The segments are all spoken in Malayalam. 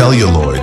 celluloid.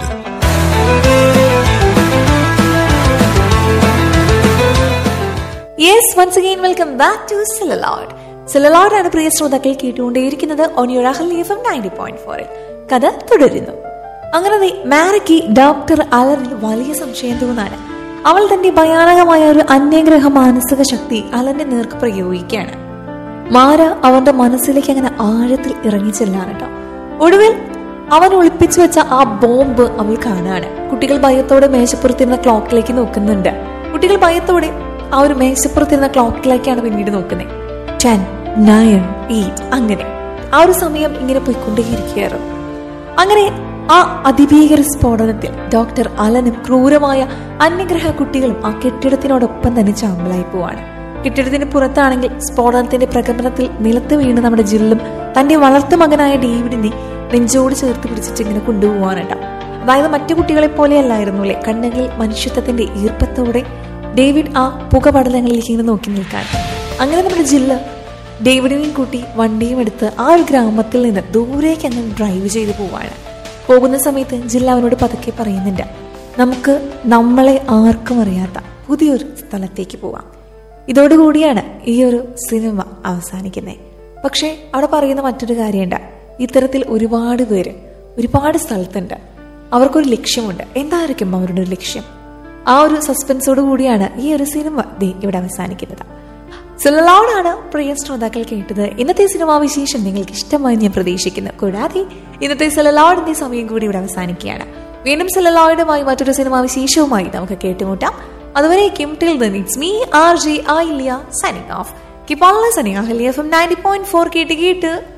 Yes once again welcome back to celluloid celluloid ആണ് പ്രിയ ശ്രോതാക്കൾ കേട്ടുകൊണ്ടേയിരിക്കുന്നത് ഓൺ യുവർ അഹൽ എഫ് നയൻറ്റി പോയിന്റ് ഫോറിൽ കഥ തുടരുന്നു അങ്ങനെ ദേ മാരയ്ക്ക് ഡോക്ടർ അലറിൽ വലിയ സംശയം തോന്നാണ് അവൾ തന്റെ ഭയാനകമായ ഒരു അന്യഗ്രഹ മാനസിക ശക്തി അലന്റെ നേർക്ക് പ്രയോഗിക്കുകയാണ് മാര അവന്റെ മനസ്സിലേക്ക് അങ്ങനെ ആഴത്തിൽ ഇറങ്ങി ചെല്ലാണ് കേട്ടോ ഒടുവിൽ അവൻ ഒളിപ്പിച്ചു വെച്ച ആ ബോംബ് അവൾ കാണാണ് കുട്ടികൾ ഭയത്തോടെ മേശപ്പുറത്തിരുന്ന ക്ലോക്കിലേക്ക് നോക്കുന്നുണ്ട് കുട്ടികൾ ഭയത്തോടെ ആ ഒരു മേശപ്പുറത്തിരുന്ന ക്ലോക്കിലേക്കാണ് പിന്നീട് നോക്കുന്നത് ടെൻ നയൻ എയ്റ്റ് അങ്ങനെ ആ ഒരു സമയം ഇങ്ങനെ പോയിക്കൊണ്ടേയിരിക്കുകയായിരുന്നു അങ്ങനെ ആ അതിഭീകര സ്ഫോടനത്തിൽ ഡോക്ടർ അലനും ക്രൂരമായ അന്യഗ്രഹ കുട്ടികളും ആ കെട്ടിടത്തിനോടൊപ്പം തന്നെ ചാമ്പലായി പോവാണ് കെട്ടിടത്തിന് പുറത്താണെങ്കിൽ സ്ഫോടനത്തിന്റെ പ്രകമ്പനത്തിൽ നിലത്ത് വീണ് നമ്മുടെ ജില്ലും തന്റെ വളർത്തു മകനായ ഡേവിഡിനെ നെഞ്ചോട് ചേർത്ത് പിടിച്ചിട്ട് ഇങ്ങനെ കൊണ്ടുപോകാനുണ്ടാവും അതായത് മറ്റു കുട്ടികളെ പോലെയല്ലായിരുന്നു അല്ലെ കണ്ണുകളിൽ മനുഷ്യത്വത്തിന്റെ ഈർപ്പത്തോടെ ഡേവിഡ് ആ പുകപടലങ്ങളിലേക്ക് ഇങ്ങനെ നോക്കി നിൽക്കാൻ അങ്ങനെ നമ്മുടെ ജില്ല ഡേവിഡിനെയും കൂട്ടി വണ്ടിയും എടുത്ത് ആ ഒരു ഗ്രാമത്തിൽ നിന്ന് ദൂരേക്ക് അങ്ങ് ഡ്രൈവ് ചെയ്ത് പോവാണ് പോകുന്ന സമയത്ത് ജില്ല അവനോട് പതുക്കെ പറയുന്നുണ്ട് നമുക്ക് നമ്മളെ ആർക്കും അറിയാത്ത പുതിയൊരു സ്ഥലത്തേക്ക് പോവാം ഇതോടുകൂടിയാണ് ഈ ഒരു സിനിമ അവസാനിക്കുന്നത് പക്ഷേ അവിടെ പറയുന്ന മറ്റൊരു കാര്യമുണ്ട് ഇത്തരത്തിൽ ഒരുപാട് പേര് ഒരുപാട് സ്ഥലത്തുണ്ട് അവർക്കൊരു ലക്ഷ്യമുണ്ട് എന്തായിരിക്കും അവരുടെ ഒരു ലക്ഷ്യം ആ ഒരു സസ്പെൻസോട് കൂടിയാണ് ഈ ഒരു സിനിമ ദേ ഇവിടെ അവസാനിക്കുന്നത് സിലലോടാണ് പ്രിയ ശ്രോതാക്കൾ കേട്ടത് ഇന്നത്തെ സിനിമാ വിശേഷം നിങ്ങൾക്ക് ഇഷ്ടമായി ഞാൻ പ്രതീക്ഷിക്കുന്നു കൂടാതെ ഇന്നത്തെ സിലലോഡിന്റെ സമയം കൂടി ഇവിടെ അവസാനിക്കുകയാണ് വീണ്ടും സിലലോയിഡുമായി മറ്റൊരു സിനിമാ വിശേഷവുമായി നമുക്ക് കേട്ടുമുട്ടാം അതുവരേക്കും till then it's me R J Aliya signing off keep on listening Ahalya F M ninety point four കേട്ട് കേട്ട്